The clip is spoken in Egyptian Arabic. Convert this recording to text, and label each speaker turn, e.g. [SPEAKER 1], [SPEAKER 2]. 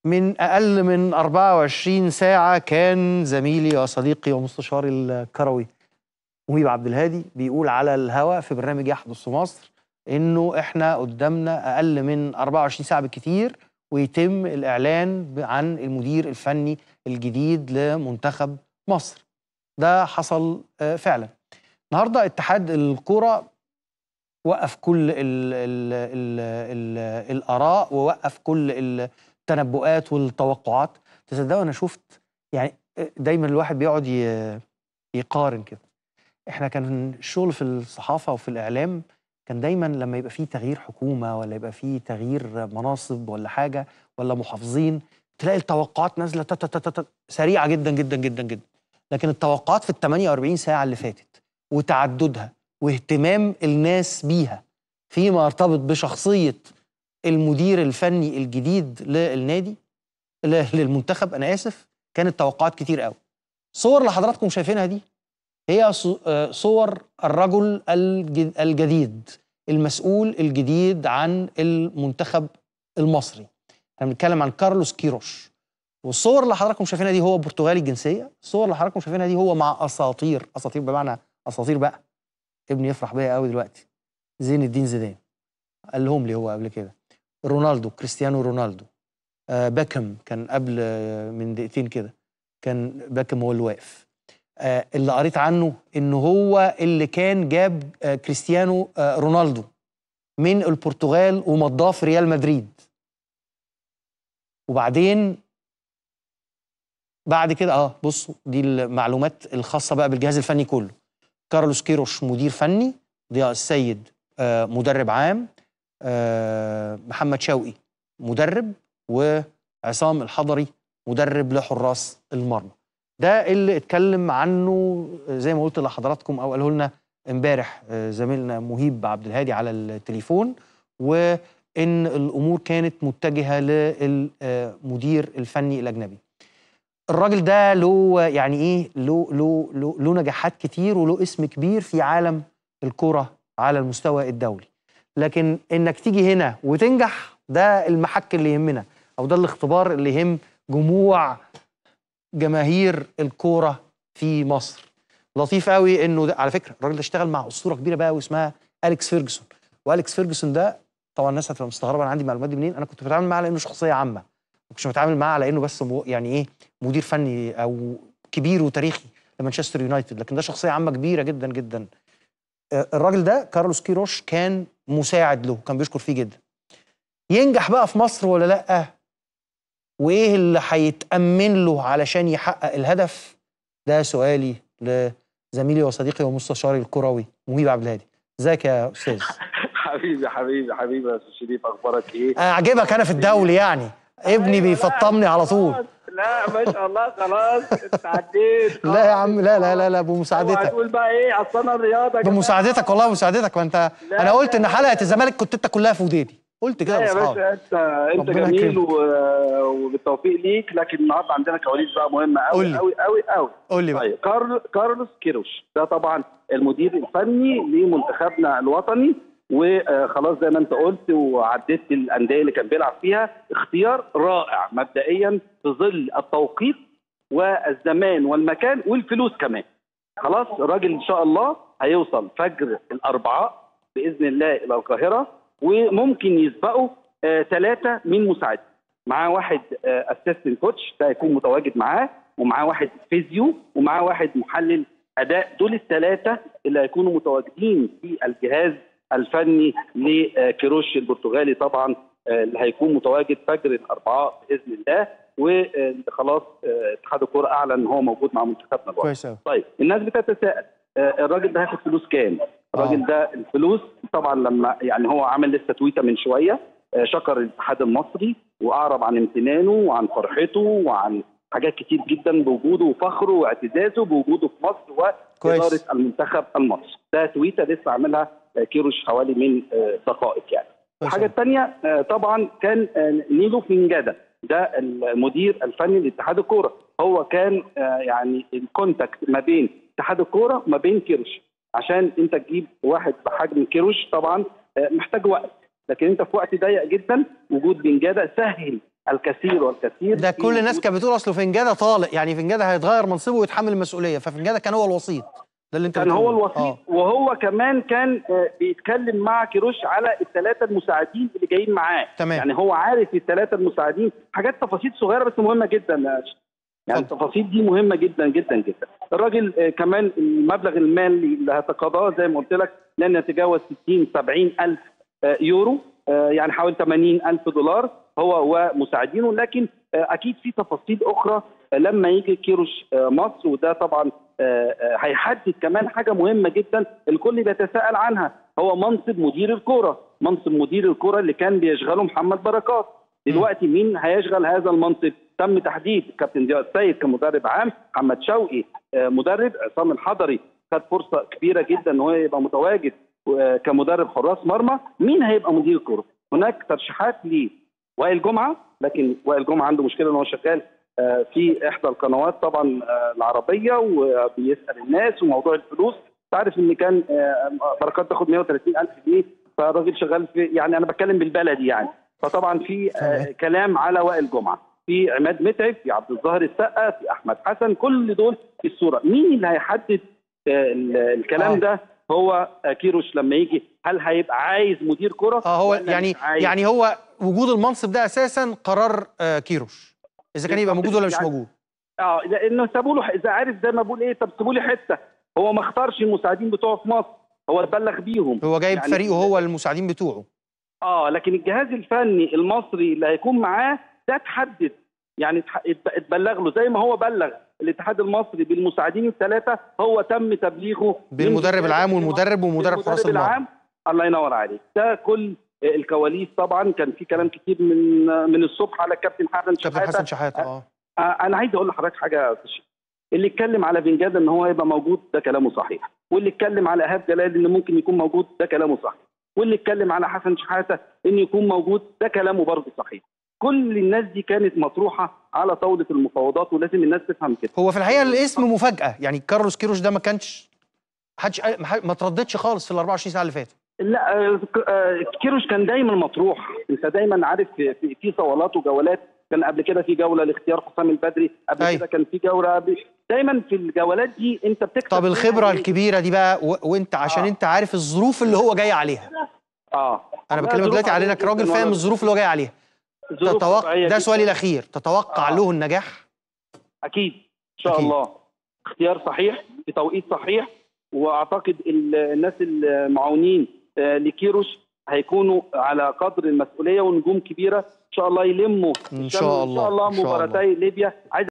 [SPEAKER 1] من أقل من 24 ساعة كان زميلي وصديقي ومستشاري الكروي مهيب عبد الهادي بيقول على الهواء في برنامج يحدث في مصر إنه إحنا قدامنا أقل من 24 ساعة بالكتير ويتم الإعلان عن المدير الفني الجديد لمنتخب مصر ده حصل آه، فعلا النهارده اتحاد الكرة وقف كل ال ال ال ال الآراء ووقف كل التنبؤات والتوقعات تصدقوا أنا شفت يعني دايما الواحد بيقعد ي- يقارن كده احنا كان الشغل في الصحافة وفي الإعلام كان دايما لما يبقى فيه تغيير حكومة ولا يبقى فيه تغيير مناصب ولا حاجة ولا محافظين تلاقي التوقعات نازلة تا- تا- تا- تا- تا- سريعة جدا جدا جدا جدا لكن التوقعات في ال 48 ساعة اللي فاتت وتعددها واهتمام الناس بيها فيما يرتبط بشخصية المدير الفني الجديد للنادي ل- للمنتخب أنا آسف كانت توقعات كتير قوي صور اللي حضراتكم شايفينها دي هي ص- آه، صور الرجل الج- الجديد المسؤول الجديد عن المنتخب المصري احنا بنتكلم عن كارلوس كيروش والصور اللي حضراتكم شايفينها دي هو برتغالي الجنسيه الصور اللي حضراتكم شايفينها دي هو مع اساطير اساطير بمعنى اساطير بقى ابني يفرح بيا قوي دلوقتي زين الدين زيدان قال لهم لي هو قبل كده رونالدو كريستيانو رونالدو آه باكم كان قبل آه من دقيقتين كده كان باكم هو اللي واقف آه اللي قريت عنه ان هو اللي كان جاب آه كريستيانو آه رونالدو من البرتغال ومضاه في ريال مدريد وبعدين بعد كده اه بصوا دي المعلومات الخاصه بقى بالجهاز الفني كله كارلوس كيروش مدير فني ضياء السيد آه مدرب عام آه محمد شوقي مدرب وعصام الحضري مدرب لحراس المرمى ده اللي اتكلم عنه زي ما قلت لحضراتكم او قاله لنا امبارح آه، زميلنا مهيب عبد الهادي على التليفون وان الامور كانت متجهه للمدير الفني الاجنبي الراجل ده له يعني ايه له له له, له نجاحات كتير وله اسم كبير في عالم الكرة على المستوى الدولي لكن انك تيجي هنا وتنجح ده المحك اللي يهمنا او ده الاختبار اللي يهم جموع جماهير الكوره في مصر لطيف قوي انه ده على فكره الراجل ده اشتغل مع اسطوره كبيره بقى واسمها اليكس فيرجسون واليكس فيرجسون ده طبعا الناس هتبقى مستغربه انا عندي معلومات دي منين انا كنت بتعامل معاه لانه شخصيه عامه ما كنتش بتعامل معاه على انه بس مو- يعني ايه مدير فني او كبير وتاريخي لمانشستر يونايتد لكن ده شخصيه عامه كبيره جدا جدا آه، الراجل ده كارلوس كيروش كان مساعد له كان بيشكر فيه جدا ينجح بقى في مصر ولا لا وايه اللي هيتامن له علشان يحقق الهدف ده سؤالي لزميلي وصديقي ومستشاري الكروي مهيب عبد الهادي ازيك يا استاذ
[SPEAKER 2] حبيبي حبيبي حبيبي يا استاذ شريف اخبارك ايه؟
[SPEAKER 1] اعجبك انا في الدولي يعني ابني
[SPEAKER 2] أيوة، لا،
[SPEAKER 1] بيفطمني على طول
[SPEAKER 2] خلاص. لا ما شاء الله خلاص انت عديت
[SPEAKER 1] لا يا عم لا لا لا لا
[SPEAKER 2] اوعى
[SPEAKER 1] بمساعدتك
[SPEAKER 2] تقول بقى ايه اصل انا الرياضه يا جماعة.
[SPEAKER 1] بمساعدتك والله مساعدتك وانت
[SPEAKER 2] لا،
[SPEAKER 1] انا قلت
[SPEAKER 2] لا،
[SPEAKER 1] ان
[SPEAKER 2] لا.
[SPEAKER 1] حلقه الزمالك كنت انت كلها في وديدي قلت كده
[SPEAKER 2] لا يا
[SPEAKER 1] لاصحابي
[SPEAKER 2] باشا انت انت
[SPEAKER 1] ربنا
[SPEAKER 2] جميل
[SPEAKER 1] يكرمك.
[SPEAKER 2] و- وبالتوفيق ليك لكن النهارده عندنا كواليس بقى مهمه
[SPEAKER 1] قول
[SPEAKER 2] قوي
[SPEAKER 1] لي.
[SPEAKER 2] قوي قوي قوي
[SPEAKER 1] قول لي بقى
[SPEAKER 2] طيب كارل كارلوس كيروش ده طبعا المدير الفني لمنتخبنا الوطني وخلاص زي ما انت قلت وعديت الانديه اللي كان بيلعب فيها اختيار رائع مبدئيا في ظل التوقيت والزمان والمكان والفلوس كمان خلاص الراجل ان شاء الله هيوصل فجر الاربعاء باذن الله الى القاهره وممكن يسبقوا ثلاثه من مساعده معاه واحد اسيستنت كوتش ده هيكون متواجد معاه ومعاه واحد فيزيو ومعاه واحد محلل اداء دول الثلاثه اللي هيكونوا متواجدين في الجهاز الفني لكيروش البرتغالي طبعا آه، اللي هيكون متواجد فجر الاربعاء باذن الله وخلاص اتحاد الكوره اعلن ان هو موجود مع منتخبنا الوطني
[SPEAKER 1] كويس قوي
[SPEAKER 2] طيب الناس بتتساءل آه، الراجل ده هياخد فلوس كام؟ الراجل
[SPEAKER 1] آه.
[SPEAKER 2] ده الفلوس طبعا لما يعني هو عمل لسه تويته من شويه آه، شكر الاتحاد المصري واعرب عن امتنانه وعن فرحته وعن حاجات كتير جدا بوجوده وفخره واعتزازه بوجوده في مصر
[SPEAKER 1] كويس.
[SPEAKER 2] واداره المنتخب المصري ده تويته لسه عاملها آه، كيروش حوالي من آه، دقائق يعني
[SPEAKER 1] كويس
[SPEAKER 2] الحاجه
[SPEAKER 1] أوي.
[SPEAKER 2] الثانيه طبعا كان آه، نيلو فنجاده ده المدير الفني لاتحاد الكوره هو كان آه، يعني الكونتاكت ما بين اتحاد الكوره وما بين كيروش عشان انت تجيب واحد بحجم كيروش طبعا آه، محتاج وقت لكن انت في وقت ضيق جدا وجود بنجاده سهل الكثير والكثير
[SPEAKER 1] ده
[SPEAKER 2] في
[SPEAKER 1] كل الناس
[SPEAKER 2] وجود-
[SPEAKER 1] كانت بتقول اصله فنجاده طالق يعني فنجاده هيتغير منصبه ويتحمل المسؤوليه ففنجاده كان هو الوسيط ده اللي انت
[SPEAKER 2] كان هو
[SPEAKER 1] بتقوله.
[SPEAKER 2] الوسيط
[SPEAKER 1] آه.
[SPEAKER 2] وهو كمان كان آه، بيتكلم مع كيروش على الثلاثه المساعدين اللي جايين معاه
[SPEAKER 1] تمام.
[SPEAKER 2] يعني هو عارف الثلاثه المساعدين حاجات تفاصيل صغيره بس مهمه جدا يا شيخ. يعني
[SPEAKER 1] اتفضل.
[SPEAKER 2] التفاصيل دي مهمه جدا جدا جدا الراجل آه، كمان المبلغ المالي اللي هيتقاضاه زي ما قلت لك لن يتجاوز 60 70 الف آه، يورو آه، يعني حوالي 80 الف دولار هو ومساعدينه لكن آه، اكيد في تفاصيل اخرى آه، لما يجي كيروش آه، مصر وده طبعا آه، آه، هيحدد كمان حاجه مهمه جدا الكل بيتساءل عنها هو منصب مدير الكوره منصب مدير الكوره اللي كان بيشغله محمد بركات دلوقتي مين هيشغل هذا المنصب تم تحديد كابتن ضياء السيد كمدرب عام محمد شوقي آه، مدرب عصام الحضري خد فرصه كبيره جدا ان هو يبقى متواجد آه، كمدرب حراس مرمى مين هيبقى مدير الكوره هناك ترشيحات لوائل جمعه لكن وائل جمعه عنده مشكله ان هو شغال آه، في احدى القنوات طبعا آه، العربيه وبيسال الناس وموضوع الفلوس تعرف ان كان آه، بركات تاخد 130 الف جنيه فالراجل شغال في يعني انا بتكلم بالبلدي يعني فطبعا في آه،
[SPEAKER 1] تمام.
[SPEAKER 2] كلام على وائل جمعه في عماد متعب في عبد الظاهر السقا في احمد حسن كل دول في الصوره مين اللي هيحدد آه، ال- الكلام
[SPEAKER 1] آه.
[SPEAKER 2] ده هو آه، كيروش لما يجي هل هيبقى عايز مدير كره
[SPEAKER 1] اه هو
[SPEAKER 2] ولا
[SPEAKER 1] يعني
[SPEAKER 2] مش عايز؟
[SPEAKER 1] يعني هو وجود المنصب ده اساسا قرار آه كيروش اذا كان يبقى موجود ولا مش
[SPEAKER 2] يعني-
[SPEAKER 1] موجود
[SPEAKER 2] اه لانه سابوا له اذا عارف زي ما بقول ايه طب سيبوا لي حته هو ما اختارش المساعدين بتوعه في مصر هو اتبلغ بيهم
[SPEAKER 1] هو جايب
[SPEAKER 2] يعني-
[SPEAKER 1] فريقه هو المساعدين بتوعه
[SPEAKER 2] اه لكن الجهاز الفني المصري اللي هيكون معاه ده اتحدد يعني اتح- اتب- اتبلغ له زي ما هو بلغ الاتحاد المصري بالمساعدين الثلاثه هو تم تبليغه من
[SPEAKER 1] بالمدرب
[SPEAKER 2] جهاز
[SPEAKER 1] العام
[SPEAKER 2] الفني
[SPEAKER 1] والمدرب ومدرب
[SPEAKER 2] المدرب
[SPEAKER 1] حراس المرمى
[SPEAKER 2] العام الله ينور عليك ده كل الكواليس طبعا كان في كلام كتير من من الصبح على الكابتن حسن
[SPEAKER 1] كابتن
[SPEAKER 2] شحاته
[SPEAKER 1] حسن شحاته اه
[SPEAKER 2] آه، انا عايز اقول لحضرتك حاجه يا أستاذ شيخ. اللي اتكلم على بن جاد ان هو يبقى موجود ده كلامه صحيح واللي اتكلم على ايهاب جلال ان ممكن يكون موجود ده كلامه صحيح واللي اتكلم على حسن شحاته ان يكون موجود ده كلامه برضه صحيح كل الناس دي كانت مطروحه على طاوله المفاوضات ولازم الناس تفهم كده
[SPEAKER 1] هو في الحقيقه الاسم مفاجاه يعني كارلوس كيروش ده ما كانش حدش ما حد- ما ترددش خالص في ال 24 ساعه اللي فاتوا
[SPEAKER 2] لا آه، ك- آه، كيروش كان دايما مطروح انت دايما عارف في, في, في صولات وجولات كان قبل كده في جوله لاختيار حسام البدري قبل
[SPEAKER 1] أي.
[SPEAKER 2] كده كان في جوله ب... دايما في الجولات دي انت بتكسب
[SPEAKER 1] طب
[SPEAKER 2] منها
[SPEAKER 1] الخبره
[SPEAKER 2] إيه؟
[SPEAKER 1] الكبيره دي بقى و... وانت عشان
[SPEAKER 2] آه.
[SPEAKER 1] انت عارف الظروف اللي هو جاي عليها
[SPEAKER 2] اه
[SPEAKER 1] انا
[SPEAKER 2] لا،
[SPEAKER 1] بكلمك
[SPEAKER 2] ظروف
[SPEAKER 1] دلوقتي على
[SPEAKER 2] عادية
[SPEAKER 1] انك راجل
[SPEAKER 2] جداً
[SPEAKER 1] فاهم
[SPEAKER 2] وأنا-
[SPEAKER 1] الظروف اللي هو جاي عليها
[SPEAKER 2] ظروف
[SPEAKER 1] تتوقع
[SPEAKER 2] طبيعية
[SPEAKER 1] ده
[SPEAKER 2] جداً.
[SPEAKER 1] سؤالي الاخير تتوقع
[SPEAKER 2] آه.
[SPEAKER 1] له النجاح
[SPEAKER 2] اكيد ان شاء
[SPEAKER 1] أكيد.
[SPEAKER 2] الله اختيار صحيح في توقيت صحيح واعتقد ال- الناس المعاونين آه، لكيروش هيكونوا على قدر المسؤوليه ونجوم كبيره ان شاء الله يلموا
[SPEAKER 1] إن
[SPEAKER 2] الشمل.
[SPEAKER 1] شاء الله،
[SPEAKER 2] ان شاء الله
[SPEAKER 1] إن شاء الله.
[SPEAKER 2] مباراتي ليبيا عايز